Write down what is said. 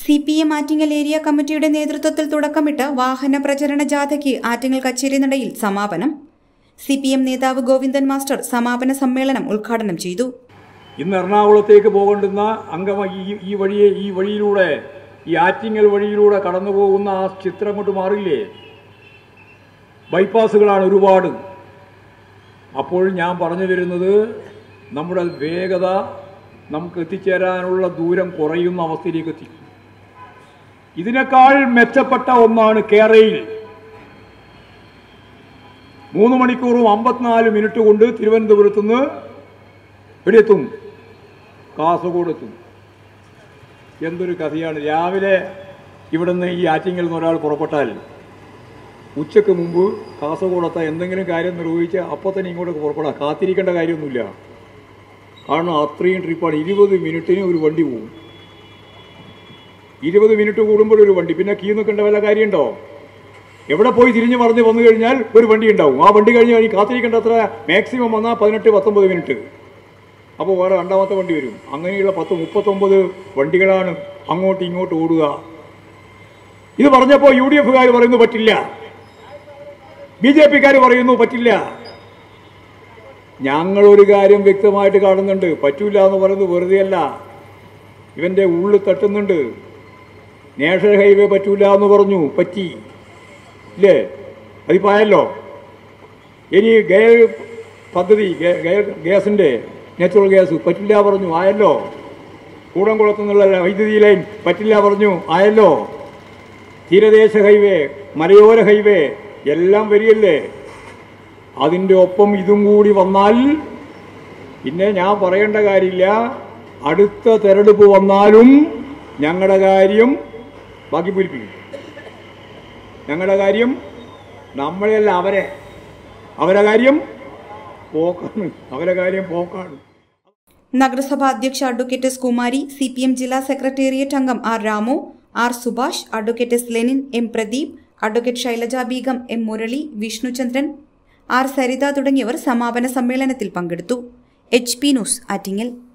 C P M Attingal area കമ്മിറ്റിയുടെ നേതൃത്വത്തിൽ തുടക്കമിട്ട് വാഹന പ്രചരണ ജാഥയ്ക്ക് ആറ്റിങ്ങൽ കച്ചേരി നടയിൽ സമാപനം സി പി എം നേതാവ് ഗോവിന്ദൻ മാസ്റ്റർ സമാപന സമ്മേളനം ഉദ്ഘാടനം ചെയ്തു ഇന്ന് എറണാകുളത്തേക്ക് പോകേണ്ടുന്ന അംഗമ ഈ ഈ വഴിയെ ഈ വഴിയിലൂടെ ഈ ആറ്റിങ്ങൽ വഴിയിലൂടെ കടന്നു പോകുന്ന ആ ചിത്രം കൊണ്ട് മാറില്ലേ ബൈപ്പാസുകളാണ് ഒരുപാട് അപ്പോൾ ഞാൻ പറഞ്ഞു വരുന്നത് നമ്മുടെ വേഗത നമുക്ക് എത്തിച്ചേരാനുള്ള ദൂരം കുറയുന്ന അവസ്ഥയിലേക്ക് എത്തി ഇതിനേക്കാൾ മെച്ചപ്പെട്ട ഒന്നാണ് കേരയിൽ മൂന്ന് മണിക്കൂറും അമ്പത്തിനാല് മിനിറ്റ് കൊണ്ട് തിരുവനന്തപുരത്ത് നിന്ന് എവിടെയെത്തും കാസർഗോഡ് എത്തും എന്തൊരു കഥയാണ് രാവിലെ ഇവിടുന്ന് ഈ ആറ്റിങ്ങിൽ നിന്ന് ഒരാൾ പുറപ്പെട്ടാൽ ഉച്ചക്ക് മുമ്പ് കാസർഗോഡെത്താൻ എന്തെങ്കിലും കാര്യം നിർവഹിച്ച് അപ്പോൾ തന്നെ ഇങ്ങോട്ട് പുറപ്പെടാം കാത്തിരിക്കേണ്ട കാര്യമൊന്നുമില്ല കാരണം അത്രയും ട്രിപ്പാണ് ഇരുപത് മിനിറ്റിന് ഒരു വണ്ടി പോകും ഇരുപത് മിനിറ്റ് കൂടുമ്പോൾ ഒരു വണ്ടി പിന്നെ ക്യൂ നിൽക്കേണ്ട വല്ല കാര്യമുണ്ടോ എവിടെ പോയി തിരിഞ്ഞു മറിഞ്ഞ് വന്നു കഴിഞ്ഞാൽ ഒരു വണ്ടി ഉണ്ടാവും ആ വണ്ടി കഴിഞ്ഞ് കഴിഞ്ഞ് കാത്തിരിക്കേണ്ട അത്ര മാക്സിമം വന്നാൽ പതിനെട്ട് പത്തൊമ്പത് മിനിറ്റ് അപ്പോൾ വേറെ രണ്ടാമത്തെ വണ്ടി വരും അങ്ങനെയുള്ള പത്ത് മുപ്പത്തൊമ്പത് വണ്ടികളാണ് അങ്ങോട്ടും ഇങ്ങോട്ടും ഓടുക ഇത് പറഞ്ഞപ്പോൾ യു ഡി എഫുകാർ പറയുന്നു പറ്റില്ല ബി ജെ പിക്കാർ പറയുന്നു പറ്റില്ല ഞങ്ങളൊരു കാര്യം വ്യക്തമായിട്ട് കാണുന്നുണ്ട് പറ്റൂല എന്ന് പറയുന്നത് വെറുതെയല്ല ഇവന്റെ ഉള്ളിൽ തട്ടുന്നുണ്ട് നാഷണൽ ഹൈവേ പറ്റൂല എന്ന് പറഞ്ഞു പറ്റി ഇല്ലേ അതിപ്പോ ആയല്ലോ ഇനി ഗയർ പദ്ധതി ഗ- ഗയർ ഗ്യാസിന്റെ നാച്ചുറൽ ഗ്യാസ് പറ്റില്ല പറഞ്ഞു ആയല്ലോ കൂടംകുളത്തു നിന്നുള്ള വൈദ്യുതി ലൈൻ പറ്റില്ല പറഞ്ഞു ആയല്ലോ തീരദേശ ഹൈവേ മലയോര ഹൈവേ എല്ലാം വരികയല്ലേ അതിൻ്റെ ഒപ്പം ഇതും കൂടി വന്നാൽ പിന്നെ ഞാൻ പറയേണ്ട കാര്യമില്ല അടുത്ത തെരഞ്ഞെടുപ്പ് വന്നാലും ഞങ്ങളുടെ കാര്യം ബാക്കി പൂരിപ്പിക്കും ഞങ്ങളുടെ കാര്യം നമ്മളെയല്ല അവരെ അവരെ കാര്യം പോക്കാണ് അവരെ കാര്യം പോക്കാണ് നഗരസഭാ അധ്യക്ഷ advocate S Kumari C P M ജില്ലാ സെക്രട്ടേറിയറ്റ് അംഗം R Ramu R Subhash advocate S Lenin M Pradeep advocate Shailaja Beegum M Murali Vishnuchandran R Saritha തുടങ്ങിയവർ സമാപന സമ്മേളനത്തിൽ പങ്കെടുത്തു എച്ച് പി ന്യൂസ് ആറ്റിങ്ങൽ